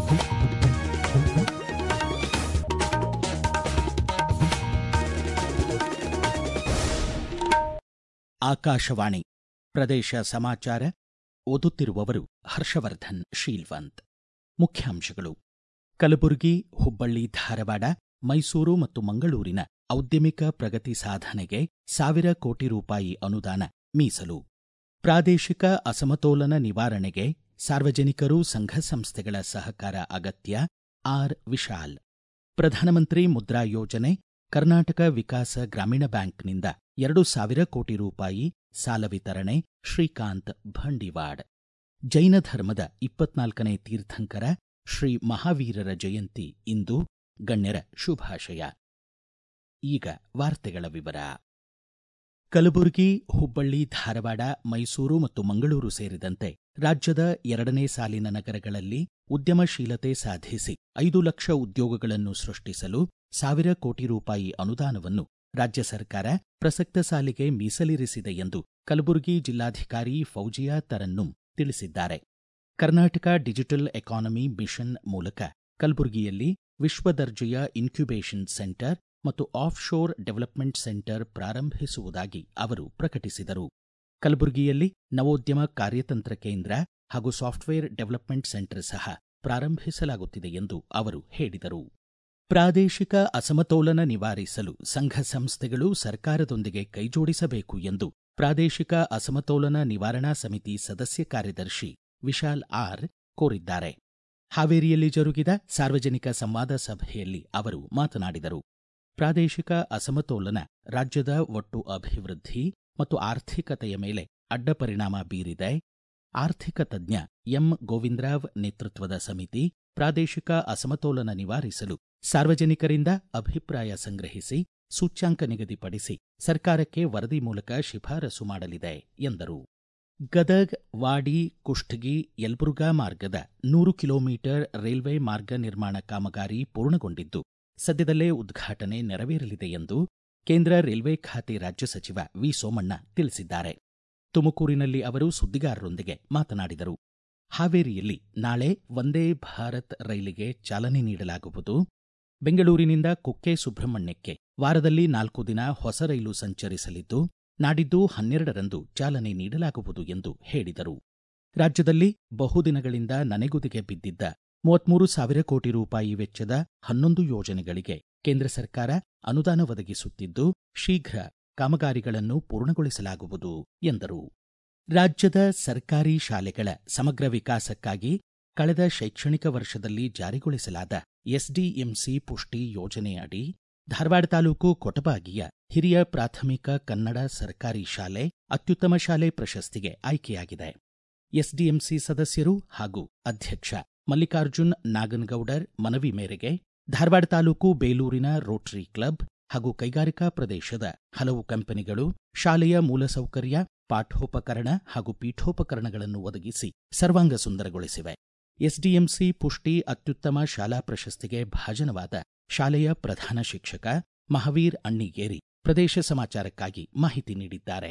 ಆಕಾಶವಾಣಿ ಪ್ರದೇಶ ಸಮಾಚಾರ ಓದುತ್ತಿರುವವರು ಹರ್ಷವರ್ಧನ್ ಶೀಲ್ವಂತ್ ಮುಖ್ಯಾಂಶಗಳು ಕಲಬುರಗಿ ಹುಬ್ಬಳ್ಳಿ ಧಾರವಾಡ ಮೈಸೂರು ಮತ್ತು ಮಂಗಳೂರಿನ ಔದ್ಯಮಿಕ ಪ್ರಗತಿ ಸಾಧನೆಗೆ ಸಾವಿರ ಕೋಟಿ ರೂಪಾಯಿ ಅನುದಾನ ಮೀಸಲು ಪ್ರಾದೇಶಿಕ ಅಸಮತೋಲನ ನಿವಾರಣೆಗೆ ಸಾರ್ವಜನಿಕರು ಸಂಘ ಸಂಸ್ಥೆಗಳ ಸಹಕಾರ ಅಗತ್ಯ ಆರ್ ವಿಶಾಲ್ ಪ್ರಧಾನಮಂತ್ರಿ ಮುದ್ರಾ ಯೋಜನೆ ಕರ್ನಾಟಕ ವಿಕಾಸ ಗ್ರಾಮೀಣ ಬ್ಯಾಂಕ್ನಿಂದ ಎರಡು ಸಾವಿರ ಕೋಟಿ ರೂಪಾಯಿ ಸಾಲ ವಿತರಣೆ ಶ್ರೀಕಾಂತ್ ಭಂಡಿವಾಡ್ ಜೈನ ಧರ್ಮದ ಇಪ್ಪತ್ನಾಲ್ಕನೇ ತೀರ್ಥಂಕರ ಶ್ರೀ ಮಹಾವೀರರ ಜಯಂತಿ ಇಂದು ಗಣ್ಯರ ಶುಭಾಶಯ ಈಗ ವಾರ್ತೆಗಳ ವಿವರ ಕಲಬುರಗಿ ಹುಬ್ಬಳ್ಳಿ ಧಾರವಾಡ ಮೈಸೂರು ಮತ್ತು ಮಂಗಳೂರು ಸೇರಿದಂತೆ ರಾಜ್ಯದ ಎರಡನೇ ಸಾಲಿನ ನಗರಗಳಲ್ಲಿ ಉದ್ಯಮಶೀಲತೆ ಸಾಧಿಸಿ ಐದು ಲಕ್ಷ ಉದ್ಯೋಗಗಳನ್ನು ಸೃಷ್ಟಿಸಲು ಸಾವಿರ ಕೋಟಿ ರೂಪಾಯಿ ಅನುದಾನವನ್ನು ರಾಜ್ಯ ಸರ್ಕಾರ ಪ್ರಸಕ್ತ ಸಾಲಿಗೆ ಮೀಸಲಿರಿಸಿದೆ ಎಂದು ಕಲಬುರಗಿ ಜಿಲ್ಲಾಧಿಕಾರಿ ಫೌಜಿಯಾ ತರನ್ನುಂ ತಿಳಿಸಿದ್ದಾರೆ ಕರ್ನಾಟಕ ಡಿಜಿಟಲ್ ಎಕಾನಮಿ ಮಿಷನ್ ಮೂಲಕ ಕಲಬುರಗಿಯಲ್ಲಿ ವಿಶ್ವದರ್ಜೆಯ ಇನ್ಕ್ಯುಬೇಷನ್ ಸೆಂಟರ್ ಮತ್ತು ಆಫ್ ಶೋರ್ ಡೆವಲಪ್ಮೆಂಟ್ ಸೆಂಟರ್ ಪ್ರಾರಂಭಿಸುವುದಾಗಿ ಅವರು ಪ್ರಕಟಿಸಿದರು ಕಲಬುರಗಿಯಲ್ಲಿ ನವೋದ್ಯಮ ಕಾರ್ಯತಂತ್ರ ಕೇಂದ್ರ ಹಾಗೂ ಸಾಫ್ಟ್ವೇರ್ ಡೆವಲಪ್ಮೆಂಟ್ ಸೆಂಟರ್ ಸಹ ಪ್ರಾರಂಭಿಸಲಾಗುತ್ತಿದೆ ಎಂದು ಅವರು ಹೇಳಿದರು ಪ್ರಾದೇಶಿಕ ಅಸಮತೋಲನ ನಿವಾರಿಸಲು ಸಂಘ ಸಂಸ್ಥೆಗಳು ಸರ್ಕಾರದೊಂದಿಗೆ ಕೈಜೋಡಿಸಬೇಕು ಎಂದು ಪ್ರಾದೇಶಿಕ ಅಸಮತೋಲನ ನಿವಾರಣಾ ಸಮಿತಿ ಸದಸ್ಯ ಕಾರ್ಯದರ್ಶಿ ವಿಶಾಲ್ ಆರ್ ಕೋರಿದ್ದಾರೆ ಹಾವೇರಿಯಲ್ಲಿ ಜರುಗಿದ ಸಾರ್ವಜನಿಕ ಸಂವಾದ ಸಭೆಯಲ್ಲಿ ಅವರು ಮಾತನಾಡಿದರು ಪ್ರಾದೇಶಿಕ ಅಸಮತೋಲನ ರಾಜ್ಯದ ಒಟ್ಟು ಅಭಿವೃದ್ಧಿ ಮತ್ತು ಆರ್ಥಿಕತೆಯ ಮೇಲೆ ಅಡ್ಡ ಪರಿಣಾಮ ಬೀರಿದೆ ಆರ್ಥಿಕ ತಜ್ಞ ಎಂ ಗೋವಿಂದರಾವ್ ನೇತೃತ್ವದ ಸಮಿತಿ ಪ್ರಾದೇಶಿಕ ಅಸಮತೋಲನ ನಿವಾರಿಸಲು ಸಾರ್ವಜನಿಕರಿಂದ ಅಭಿಪ್ರಾಯ ಸಂಗ್ರಹಿಸಿ ಸೂಚ್ಯಾಂಕ ನಿಗದಿಪಡಿಸಿ ಸರ್ಕಾರಕ್ಕೆ ವರದಿ ಮೂಲಕ ಶಿಫಾರಸು ಮಾಡಲಿದೆ ಎಂದರು ಗದಗ್ ವಾಡಿ ಕುಷ್ಟಗಿ ಯಲಬುರ್ಗಾ ಮಾರ್ಗದ ನೂರು ಕಿಲೋಮೀಟರ್ ರೈಲ್ವೆ ಮಾರ್ಗ ನಿರ್ಮಾಣ ಕಾಮಗಾರಿ ಪೂರ್ಣಗೊಂಡಿದ್ದು ಸದ್ಯದಲ್ಲೇ ಉದ್ಘಾಟನೆ ನೆರವೇರಲಿದೆ ಎಂದು ಕೇಂದ್ರ ರೈಲ್ವೆ ಖಾತೆ ರಾಜ್ಯ ಸಚಿವ ವಿ ಸೋಮಣ್ಣ ತಿಳಿಸಿದ್ದಾರೆ ತುಮಕೂರಿನಲ್ಲಿ ಅವರು ಸುದ್ದಿಗಾರರೊಂದಿಗೆ ಮಾತನಾಡಿದರು ಹಾವೇರಿಯಲ್ಲಿ ನಾಳೆ ವಂದೇ ಭಾರತ್ ರೈಲಿಗೆ ಚಾಲನೆ ನೀಡಲಾಗುವುದು ಬೆಂಗಳೂರಿನಿಂದ ಕುಕ್ಕೆ ಸುಬ್ರಹ್ಮಣ್ಯಕ್ಕೆ ವಾರದಲ್ಲಿ ನಾಲ್ಕು ದಿನ ಹೊಸ ರೈಲು ಸಂಚರಿಸಲಿದ್ದು ನಾಡಿದ್ದು ಹನ್ನೆರಡರಂದು ಚಾಲನೆ ನೀಡಲಾಗುವುದು ಎಂದು ಹೇಳಿದರು ರಾಜ್ಯದಲ್ಲಿ ಬಹುದಿನಗಳಿಂದ ನನೆಗುದಿಗೆ ಬಿದ್ದಿದ್ದ ಮೂವತ್ಮೂರು ಸಾವಿರ ಕೋಟಿ ರೂಪಾಯಿ ವೆಚ್ಚದ ಹನ್ನೊಂದು ಯೋಜನೆಗಳಿಗೆ ಕೇಂದ್ರ ಸರ್ಕಾರ ಅನುದಾನ ಒದಗಿಸುತ್ತಿದ್ದು ಶೀಘ್ರ ಕಾಮಗಾರಿಗಳನ್ನು ಪೂರ್ಣಗೊಳಿಸಲಾಗುವುದು ಎಂದರು ರಾಜ್ಯದ ಸರ್ಕಾರಿ ಶಾಲೆಗಳ ಸಮಗ್ರ ವಿಕಾಸಕ್ಕಾಗಿ ಕಳೆದ ಶೈಕ್ಷಣಿಕ ವರ್ಷದಲ್ಲಿ ಜಾರಿಗೊಳಿಸಲಾದ ಎಸ್ಡಿಎಂಸಿ ಪುಷ್ಟಿ ಯೋಜನೆ ಅಡಿ ಧಾರವಾಡ ತಾಲೂಕು ಕೊಟಬಾಗಿಯ ಹಿರಿಯ ಪ್ರಾಥಮಿಕ ಕನ್ನಡ ಸರ್ಕಾರಿ ಶಾಲೆ ಅತ್ಯುತ್ತಮ ಶಾಲೆ ಪ್ರಶಸ್ತಿಗೆ ಆಯ್ಕೆಯಾಗಿದೆ ಎಸ್ಡಿಎಂಸಿ ಸದಸ್ಯರು ಹಾಗೂ ಅಧ್ಯಕ್ಷ ಮಲ್ಲಿಕಾರ್ಜುನ್ ನಾಗನಗೌಡರ್ ಮನವಿ ಮೇರೆಗೆ ಧಾರವಾಡ ತಾಲೂಕು ಬೇಲೂರಿನ ರೋಟರಿ ಕ್ಲಬ್ ಹಾಗೂ ಕೈಗಾರಿಕಾ ಪ್ರದೇಶದ ಹಲವು ಕಂಪನಿಗಳು ಶಾಲೆಯ ಮೂಲಸೌಕರ್ಯ ಪಾಠೋಪಕರಣ ಹಾಗೂ ಪೀಠೋಪಕರಣಗಳನ್ನು ಒದಗಿಸಿ ಸರ್ವಾಂಗ ಸುಂದರಗೊಳಿಸಿವೆ ಎಸ್ಡಿಎಂಸಿ ಪುಷ್ಟಿ ಅತ್ಯುತ್ತಮ ಶಾಲಾ ಪ್ರಶಸ್ತಿಗೆ ಭಾಜನವಾದ ಶಾಲೆಯ ಪ್ರಧಾನ ಶಿಕ್ಷಕ ಮಹಾವೀರ್ ಅಣ್ಣಿಗೇರಿ ಪ್ರದೇಶ ಸಮಾಚಾರಕ್ಕಾಗಿ ಮಾಹಿತಿ ನೀಡಿದ್ದಾರೆ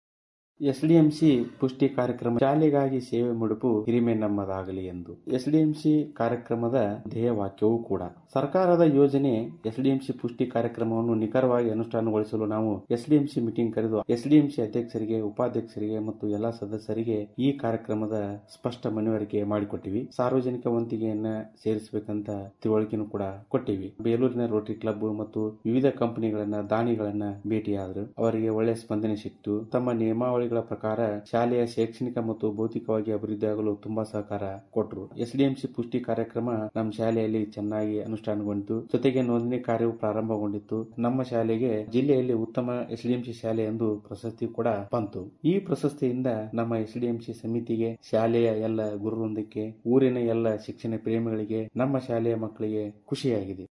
ಎಸ್ಡಿಎಂಸಿ ಪುಷ್ಟಿ ಕಾರ್ಯಕ್ರಮ ಶಾಲೆಗಾಗಿ ಸೇವೆ ಮುಡುಪು ಹಿರಿಮೆ ನಮ್ಮದಾಗಲಿ ಎಂದು ಎಸ್ಡಿಎಂಸಿ ಕಾರ್ಯಕ್ರಮದ ಧ್ಯೇಯವಾಕ್ಯವೂ ಕೂಡ ಸರ್ಕಾರದ ಯೋಜನೆ ಎಸ್ಡಿಎಂಸಿ ಪುಷ್ಟಿ ಕಾರ್ಯಕ್ರಮವನ್ನು ನಿಖರವಾಗಿ ಅನುಷ್ಠಾನಗೊಳಿಸಲು ನಾವು ಎಸ್ಡಿಎಂಸಿ ಮೀಟಿಂಗ್ ಕರೆದು ಎಸ್ಡಿಎಂಸಿ ಅಧ್ಯಕ್ಷರಿಗೆ ಉಪಾಧ್ಯಕ್ಷರಿಗೆ ಮತ್ತು ಎಲ್ಲಾ ಸದಸ್ಯರಿಗೆ ಈ ಕಾರ್ಯಕ್ರಮದ ಸ್ಪಷ್ಟ ಮನವರಿಕೆ ಮಾಡಿಕೊಟ್ಟಿವಿ ಸಾರ್ವಜನಿಕ ವಂತಿಗೆಯನ್ನ ಸೇರಿಸಬೇಕಂತ ತಿಳುವಳಿಕೆನೂ ಕೂಡ ಕೊಟ್ಟಿವಿ ಬೇಲೂರಿನ ರೋಟರಿ ಕ್ಲಬ್ ಮತ್ತು ವಿವಿಧ ಕಂಪನಿಗಳನ್ನ ದಾನಿಗಳನ್ನ ಭೇಟಿಯಾದರು ಅವರಿಗೆ ಒಳ್ಳೆಯ ಸ್ಪಂದನೆ ಸಿಕ್ತು ತಮ್ಮ ನಿಯಮಾವಳಿ ಪ್ರಕಾರ ಶಾಲೆಯ ಶೈಕ್ಷಣಿಕ ಮತ್ತು ಭೌತಿಕವಾಗಿ ಅಭಿವೃದ್ಧಿಯಾಗಲು ತುಂಬಾ ಸಹಕಾರ ಕೊಟ್ಟರು ಎಸ್ಡಿಎಂಸಿ ಪುಷ್ಟಿ ಕಾರ್ಯಕ್ರಮ ನಮ್ಮ ಶಾಲೆಯಲ್ಲಿ ಚೆನ್ನಾಗಿ ಅನುಷ್ಠಾನಗೊಂಡಿತು ಜೊತೆಗೆ ನೋಂದಣಿ ಕಾರ್ಯವು ಪ್ರಾರಂಭಗೊಂಡಿತ್ತು ನಮ್ಮ ಶಾಲೆಗೆ ಜಿಲ್ಲೆಯಲ್ಲಿ ಉತ್ತಮ ಎಸ್ಡಿಎಂಸಿ ಶಾಲೆ ಎಂದು ಪ್ರಶಸ್ತಿ ಕೂಡ ಬಂತು ಈ ಪ್ರಶಸ್ತಿಯಿಂದ ನಮ್ಮ ಎಸ್ಡಿಎಂಸಿ ಸಮಿತಿಗೆ ಶಾಲೆಯ ಎಲ್ಲ ಗುರುವೃಂದಕ್ಕೆ ಊರಿನ ಎಲ್ಲ ಶಿಕ್ಷಣ ಪ್ರೇಮಿಗಳಿಗೆ ನಮ್ಮ ಶಾಲೆಯ ಮಕ್ಕಳಿಗೆ ಖುಷಿಯಾಗಿದೆ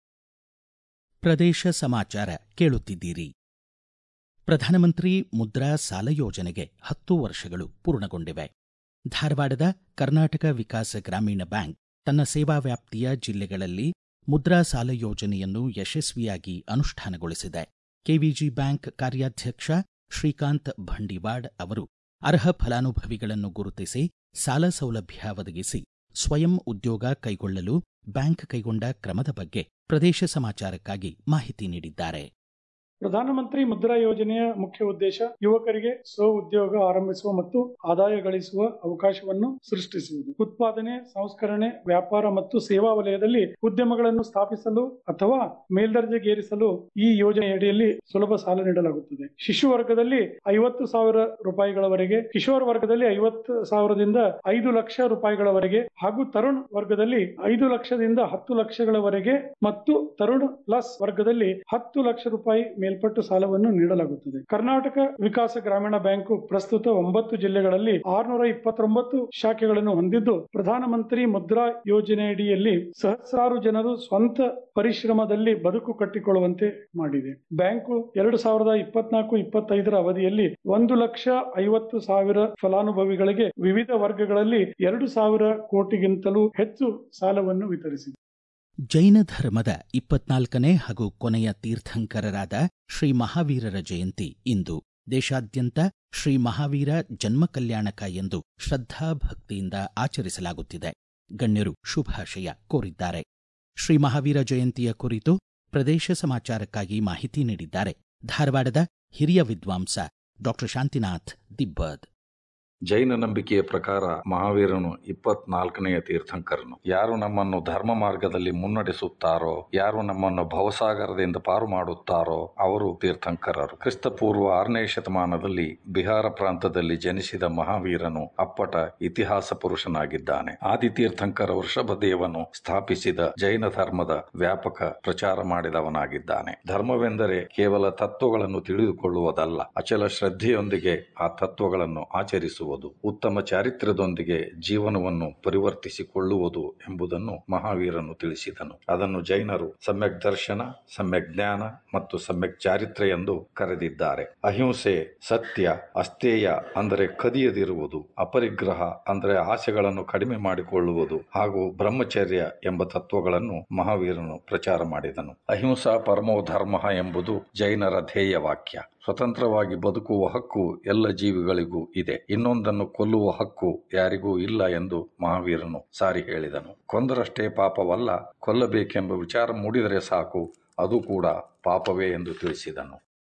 ಪ್ರದೇಶ ಸಮಾಚಾರ ಕೇಳುತ್ತಿದ್ದೀರಿ ಪ್ರಧಾನಮಂತ್ರಿ ಮುದ್ರಾ ಸಾಲ ಯೋಜನೆಗೆ ಹತ್ತು ವರ್ಷಗಳು ಪೂರ್ಣಗೊಂಡಿವೆ ಧಾರವಾಡದ ಕರ್ನಾಟಕ ವಿಕಾಸ ಗ್ರಾಮೀಣ ಬ್ಯಾಂಕ್ ತನ್ನ ಸೇವಾ ವ್ಯಾಪ್ತಿಯ ಜಿಲ್ಲೆಗಳಲ್ಲಿ ಮುದ್ರಾ ಸಾಲ ಯೋಜನೆಯನ್ನು ಯಶಸ್ವಿಯಾಗಿ ಅನುಷ್ಠಾನಗೊಳಿಸಿದೆ ಕೆವಿಜಿ ಬ್ಯಾಂಕ್ ಕಾರ್ಯಾಧ್ಯಕ್ಷ ಶ್ರೀಕಾಂತ್ ಭಂಡಿವಾಡ್ ಅವರು ಅರ್ಹ ಫಲಾನುಭವಿಗಳನ್ನು ಗುರುತಿಸಿ ಸಾಲ ಸೌಲಭ್ಯ ಒದಗಿಸಿ ಸ್ವಯಂ ಉದ್ಯೋಗ ಕೈಗೊಳ್ಳಲು ಬ್ಯಾಂಕ್ ಕೈಗೊಂಡ ಕ್ರಮದ ಬಗ್ಗೆ ಪ್ರದೇಶ ಸಮಾಚಾರಕ್ಕಾಗಿ ಮಾಹಿತಿ ನೀಡಿದ್ದಾರೆ ಪ್ರಧಾನಮಂತ್ರಿ ಮುದ್ರಾ ಯೋಜನೆಯ ಮುಖ್ಯ ಉದ್ದೇಶ ಯುವಕರಿಗೆ ಸ್ವ ಉದ್ಯೋಗ ಆರಂಭಿಸುವ ಮತ್ತು ಆದಾಯ ಗಳಿಸುವ ಅವಕಾಶವನ್ನು ಸೃಷ್ಟಿಸುವುದು ಉತ್ಪಾದನೆ ಸಂಸ್ಕರಣೆ ವ್ಯಾಪಾರ ಮತ್ತು ಸೇವಾ ವಲಯದಲ್ಲಿ ಉದ್ಯಮಗಳನ್ನು ಸ್ಥಾಪಿಸಲು ಅಥವಾ ಮೇಲ್ದರ್ಜೆಗೇರಿಸಲು ಈ ಯೋಜನೆಯಡಿಯಲ್ಲಿ ಸುಲಭ ಸಾಲ ನೀಡಲಾಗುತ್ತದೆ ಶಿಶು ವರ್ಗದಲ್ಲಿ ಐವತ್ತು ಸಾವಿರ ರೂಪಾಯಿಗಳವರೆಗೆ ಕಿಶೋರ್ ವರ್ಗದಲ್ಲಿ ಐವತ್ತು ಸಾವಿರದಿಂದ ಐದು ಲಕ್ಷ ರೂಪಾಯಿಗಳವರೆಗೆ ಹಾಗೂ ತರುಣ್ ವರ್ಗದಲ್ಲಿ ಐದು ಲಕ್ಷದಿಂದ ಹತ್ತು ಲಕ್ಷಗಳವರೆಗೆ ಮತ್ತು ತರುಣ್ ಪ್ಲಸ್ ವರ್ಗದಲ್ಲಿ ಹತ್ತು ಲಕ್ಷ ರೂಪಾಯಿ ಮೇಲ್ಪಟ್ಟು ಸಾಲವನ್ನು ನೀಡಲಾಗುತ್ತದೆ ಕರ್ನಾಟಕ ವಿಕಾಸ ಗ್ರಾಮೀಣ ಬ್ಯಾಂಕು ಪ್ರಸ್ತುತ ಒಂಬತ್ತು ಜಿಲ್ಲೆಗಳಲ್ಲಿ ಆರುನೂರ ಇಪ್ಪತ್ತೊಂಬತ್ತು ಶಾಖೆಗಳನ್ನು ಹೊಂದಿದ್ದು ಪ್ರಧಾನಮಂತ್ರಿ ಮುದ್ರಾ ಯೋಜನೆಯಡಿಯಲ್ಲಿ ಸಹಸ್ರಾರು ಜನರು ಸ್ವಂತ ಪರಿಶ್ರಮದಲ್ಲಿ ಬದುಕು ಕಟ್ಟಿಕೊಳ್ಳುವಂತೆ ಮಾಡಿದೆ ಬ್ಯಾಂಕು ಎರಡು ಸಾವಿರದ ಇಪ್ಪತ್ನಾಲ್ಕು ಇಪ್ಪತ್ತೈದರ ಅವಧಿಯಲ್ಲಿ ಒಂದು ಲಕ್ಷ ಐವತ್ತು ಸಾವಿರ ಫಲಾನುಭವಿಗಳಿಗೆ ವಿವಿಧ ವರ್ಗಗಳಲ್ಲಿ ಎರಡು ಸಾವಿರ ಕೋಟಿಗಿಂತಲೂ ಹೆಚ್ಚು ಸಾಲವನ್ನು ವಿತರಿಸಿದೆ ಜೈನ ಧರ್ಮದ ಇಪ್ಪತ್ನಾಲ್ಕನೇ ಹಾಗೂ ಕೊನೆಯ ತೀರ್ಥಂಕರರಾದ ಶ್ರೀ ಮಹಾವೀರರ ಜಯಂತಿ ಇಂದು ದೇಶಾದ್ಯಂತ ಶ್ರೀ ಮಹಾವೀರ ಜನ್ಮ ಕಲ್ಯಾಣಕ ಎಂದು ಶ್ರದ್ಧಾಭಕ್ತಿಯಿಂದ ಆಚರಿಸಲಾಗುತ್ತಿದೆ ಗಣ್ಯರು ಶುಭಾಶಯ ಕೋರಿದ್ದಾರೆ ಶ್ರೀ ಮಹಾವೀರ ಜಯಂತಿಯ ಕುರಿತು ಪ್ರದೇಶ ಸಮಾಚಾರಕ್ಕಾಗಿ ಮಾಹಿತಿ ನೀಡಿದ್ದಾರೆ ಧಾರವಾಡದ ಹಿರಿಯ ವಿದ್ವಾಂಸ ಡಾಕ್ಟರ್ ಶಾಂತಿನಾಥ್ ದಿಬ್ಬದ್ ಜೈನ ನಂಬಿಕೆಯ ಪ್ರಕಾರ ಮಹಾವೀರನು ಇಪ್ಪತ್ನಾಲ್ಕನೆಯ ತೀರ್ಥಂಕರನು ಯಾರು ನಮ್ಮನ್ನು ಧರ್ಮ ಮಾರ್ಗದಲ್ಲಿ ಮುನ್ನಡೆಸುತ್ತಾರೋ ಯಾರು ನಮ್ಮನ್ನು ಭವಸಾಗರದಿಂದ ಪಾರು ಮಾಡುತ್ತಾರೋ ಅವರು ತೀರ್ಥಂಕರರು ಕ್ರಿಸ್ತಪೂರ್ವ ಆರನೇ ಶತಮಾನದಲ್ಲಿ ಬಿಹಾರ ಪ್ರಾಂತದಲ್ಲಿ ಜನಿಸಿದ ಮಹಾವೀರನು ಅಪ್ಪಟ ಇತಿಹಾಸ ಪುರುಷನಾಗಿದ್ದಾನೆ ಆದಿತೀರ್ಥಂಕರ ವೃಷಭದೇವನು ಸ್ಥಾಪಿಸಿದ ಜೈನ ಧರ್ಮದ ವ್ಯಾಪಕ ಪ್ರಚಾರ ಮಾಡಿದವನಾಗಿದ್ದಾನೆ ಧರ್ಮವೆಂದರೆ ಕೇವಲ ತತ್ವಗಳನ್ನು ತಿಳಿದುಕೊಳ್ಳುವುದಲ್ಲ ಅಚಲ ಶ್ರದ್ಧೆಯೊಂದಿಗೆ ಆ ತತ್ವಗಳನ್ನು ಆಚರಿಸುವುದು ಉತ್ತಮ ಚಾರಿತ್ರ್ಯದೊಂದಿಗೆ ಜೀವನವನ್ನು ಪರಿವರ್ತಿಸಿಕೊಳ್ಳುವುದು ಎಂಬುದನ್ನು ಮಹಾವೀರನು ತಿಳಿಸಿದನು ಅದನ್ನು ಜೈನರು ಸಮ್ಯಕ್ ದರ್ಶನ ಸಮ್ಯಕ್ ಜ್ಞಾನ ಮತ್ತು ಸಮ್ಯಕ್ ಚಾರಿತ್ರ್ಯ ಎಂದು ಕರೆದಿದ್ದಾರೆ ಅಹಿಂಸೆ ಸತ್ಯ ಅಸ್ತೇಯ ಅಂದರೆ ಕದಿಯದಿರುವುದು ಅಪರಿಗ್ರಹ ಅಂದರೆ ಆಸೆಗಳನ್ನು ಕಡಿಮೆ ಮಾಡಿಕೊಳ್ಳುವುದು ಹಾಗೂ ಬ್ರಹ್ಮಚರ್ಯ ಎಂಬ ತತ್ವಗಳನ್ನು ಮಹಾವೀರನು ಪ್ರಚಾರ ಮಾಡಿದನು ಅಹಿಂಸಾ ಪರಮೋ ಧರ್ಮ ಎಂಬುದು ಜೈನರ ಧ್ಯೇಯ ವಾಕ್ಯ ಸ್ವತಂತ್ರವಾಗಿ ಬದುಕುವ ಹಕ್ಕು ಎಲ್ಲ ಜೀವಿಗಳಿಗೂ ಇದೆ ಇನ್ನೊಂದನ್ನು ಕೊಲ್ಲುವ ಹಕ್ಕು ಯಾರಿಗೂ ಇಲ್ಲ ಎಂದು ಮಹಾವೀರನು ಸಾರಿ ಹೇಳಿದನು ಕೊಂದರಷ್ಟೇ ಪಾಪವಲ್ಲ ಕೊಲ್ಲಬೇಕೆಂಬ ವಿಚಾರ ಮೂಡಿದರೆ ಸಾಕು ಅದು ಕೂಡ ಪಾಪವೇ ಎಂದು ತಿಳಿಸಿದನು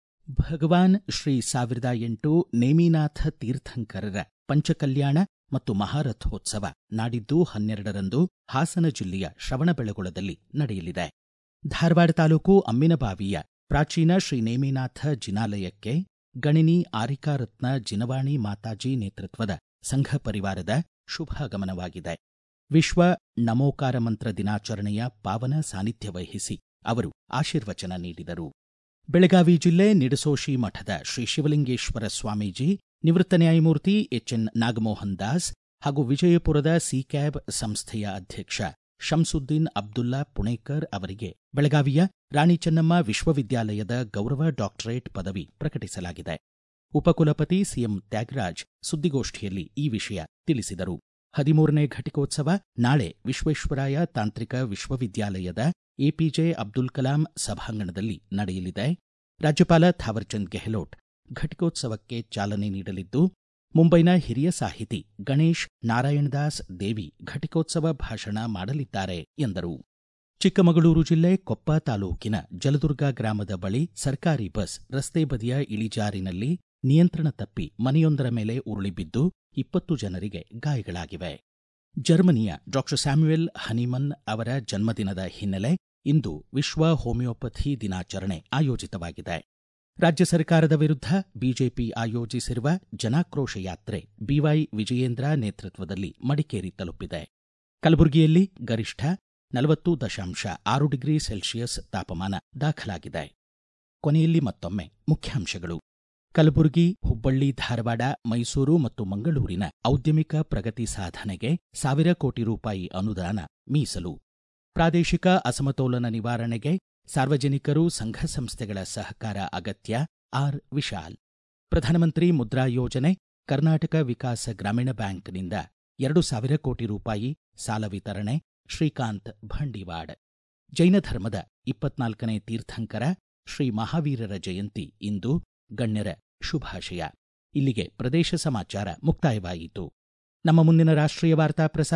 ಭಗವಾನ್ ಶ್ರೀ ಸಾವಿರದ ಎಂಟು ನೇಮಿನಾಥ ತೀರ್ಥಂಕರರ ಪಂಚಕಲ್ಯಾಣ ಮತ್ತು ಮಹಾರಥೋತ್ಸವ ನಾಡಿದ್ದು ಹನ್ನೆರಡರಂದು ಹಾಸನ ಜಿಲ್ಲೆಯ ಶ್ರವಣಬೆಳಗೊಳದಲ್ಲಿ ನಡೆಯಲಿದೆ ಧಾರವಾಡ ತಾಲೂಕು ಅಮ್ಮಿನಬಾವಿಯ ಪ್ರಾಚೀನ ಶ್ರೀ ನೇಮಿನಾಥ ಜಿನಾಲಯಕ್ಕೆ ಗಣಿನಿ ಆರಿಕಾರತ್ನ ಜಿನವಾಣಿ ಮಾತಾಜಿ ನೇತೃತ್ವದ ಸಂಘ ಪರಿವಾರದ ಶುಭಾಗಮನವಾಗಿದೆ ವಿಶ್ವ ನಮೋಕಾರ ಮಂತ್ರ ದಿನಾಚರಣೆಯ ಪಾವನ ಸಾನ್ನಿಧ್ಯ ವಹಿಸಿ ಅವರು ಆಶೀರ್ವಚನ ನೀಡಿದರು ಬೆಳಗಾವಿ ಜಿಲ್ಲೆ ನಿಡಸೋಶಿ ಮಠದ ಶ್ರೀ ಶಿವಲಿಂಗೇಶ್ವರ ಸ್ವಾಮೀಜಿ ನಿವೃತ್ತ ನ್ಯಾಯಮೂರ್ತಿ ಎಚ್ಎನ್ ನಾಗಮೋಹನ್ ದಾಸ್ ಹಾಗೂ ವಿಜಯಪುರದ ಸಿಕ್ಯಾಬ್ ಸಂಸ್ಥೆಯ ಅಧ್ಯಕ್ಷ ಶಂಸುದ್ದೀನ್ ಅಬ್ದುಲ್ಲಾ ಪುಣೇಕರ್ ಅವರಿಗೆ ಬೆಳಗಾವಿಯ ರಾಣಿ ಚೆನ್ನಮ್ಮ ವಿಶ್ವವಿದ್ಯಾಲಯದ ಗೌರವ ಡಾಕ್ಟರೇಟ್ ಪದವಿ ಪ್ರಕಟಿಸಲಾಗಿದೆ ಉಪಕುಲಪತಿ ಸಿಎಂ ತ್ಯಾಗರಾಜ್ ಸುದ್ದಿಗೋಷ್ಠಿಯಲ್ಲಿ ಈ ವಿಷಯ ತಿಳಿಸಿದರು ಹದಿಮೂರನೇ ಘಟಿಕೋತ್ಸವ ನಾಳೆ ವಿಶ್ವೇಶ್ವರಾಯ ತಾಂತ್ರಿಕ ವಿಶ್ವವಿದ್ಯಾಲಯದ ಎಪಿಜೆ ಅಬ್ದುಲ್ ಕಲಾಂ ಸಭಾಂಗಣದಲ್ಲಿ ನಡೆಯಲಿದೆ ರಾಜ್ಯಪಾಲ ಥಾವರ್ಚಂದ್ ಗೆಹ್ಲೋಟ್ ಘಟಿಕೋತ್ಸವಕ್ಕೆ ಚಾಲನೆ ನೀಡಲಿದ್ದು ಮುಂಬೈನ ಹಿರಿಯ ಸಾಹಿತಿ ಗಣೇಶ್ ನಾರಾಯಣದಾಸ್ ದೇವಿ ಘಟಿಕೋತ್ಸವ ಭಾಷಣ ಮಾಡಲಿದ್ದಾರೆ ಎಂದರು ಚಿಕ್ಕಮಗಳೂರು ಜಿಲ್ಲೆ ಕೊಪ್ಪ ತಾಲೂಕಿನ ಜಲದುರ್ಗ ಗ್ರಾಮದ ಬಳಿ ಸರ್ಕಾರಿ ಬಸ್ ರಸ್ತೆ ಬದಿಯ ಇಳಿಜಾರಿನಲ್ಲಿ ನಿಯಂತ್ರಣ ತಪ್ಪಿ ಮನೆಯೊಂದರ ಮೇಲೆ ಉರುಳಿಬಿದ್ದು ಇಪ್ಪತ್ತು ಜನರಿಗೆ ಗಾಯಗಳಾಗಿವೆ ಜರ್ಮನಿಯ ಡಾಕ್ಟರ್ ಸ್ಯಾಮ್ಯುಯಲ್ ಹನಿಮನ್ ಅವರ ಜನ್ಮದಿನದ ಹಿನ್ನೆಲೆ ಇಂದು ವಿಶ್ವ ಹೋಮಿಯೋಪಥಿ ದಿನಾಚರಣೆ ಆಯೋಜಿತವಾಗಿದೆ ರಾಜ್ಯ ಸರ್ಕಾರದ ವಿರುದ್ಧ ಬಿಜೆಪಿ ಆಯೋಜಿಸಿರುವ ಜನಾಕ್ರೋಶ ಯಾತ್ರೆ ಬಿವೈ ವಿಜಯೇಂದ್ರ ನೇತೃತ್ವದಲ್ಲಿ ಮಡಿಕೇರಿ ತಲುಪಿದೆ ಕಲಬುರಗಿಯಲ್ಲಿ ಗರಿಷ್ಠ ನಲವತ್ತು ದಶಾಂಶ ಆರು ಡಿಗ್ರಿ ಸೆಲ್ಸಿಯಸ್ ತಾಪಮಾನ ದಾಖಲಾಗಿದೆ ಕೊನೆಯಲ್ಲಿ ಮತ್ತೊಮ್ಮೆ ಮುಖ್ಯಾಂಶಗಳು ಕಲಬುರಗಿ ಹುಬ್ಬಳ್ಳಿ ಧಾರವಾಡ ಮೈಸೂರು ಮತ್ತು ಮಂಗಳೂರಿನ ಔದ್ಯಮಿಕ ಪ್ರಗತಿ ಸಾಧನೆಗೆ ಸಾವಿರ ಕೋಟಿ ರೂಪಾಯಿ ಅನುದಾನ ಮೀಸಲು ಪ್ರಾದೇಶಿಕ ಅಸಮತೋಲನ ನಿವಾರಣೆಗೆ ಸಾರ್ವಜನಿಕರು ಸಂಘ ಸಂಸ್ಥೆಗಳ ಸಹಕಾರ ಅಗತ್ಯ ಆರ್ ವಿಶಾಲ್ ಪ್ರಧಾನಮಂತ್ರಿ ಮುದ್ರಾ ಯೋಜನೆ ಕರ್ನಾಟಕ ವಿಕಾಸ ಗ್ರಾಮೀಣ ಬ್ಯಾಂಕ್ನಿಂದ ಎರಡು ಸಾವಿರ ಕೋಟಿ ರೂಪಾಯಿ ಸಾಲ ವಿತರಣೆ ಶ್ರೀಕಾಂತ್ ಭಂಡಿವಾಡ್ ಜೈನ ಧರ್ಮದ ಇಪ್ಪತ್ನಾಲ್ಕನೇ ತೀರ್ಥಂಕರ ಶ್ರೀ ಮಹಾವೀರರ ಜಯಂತಿ ಇಂದು ಗಣ್ಯರ ಶುಭಾಶಯ ಇಲ್ಲಿಗೆ ಪ್ರದೇಶ ಸಮಾಚಾರ ಮುಕ್ತಾಯವಾಯಿತು ನಮ್ಮ ಮುಂದಿನ ರಾಷ್ಟ್ರೀಯ ವಾರ್ತಾ ಪ್ರಸಾರ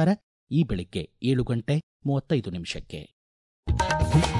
ಈ ಬೆಳಿಗ್ಗೆ ಏಳು ಗಂಟೆ ಮೂವತ್ತೈದು ನಿಮಿಷಕ್ಕೆ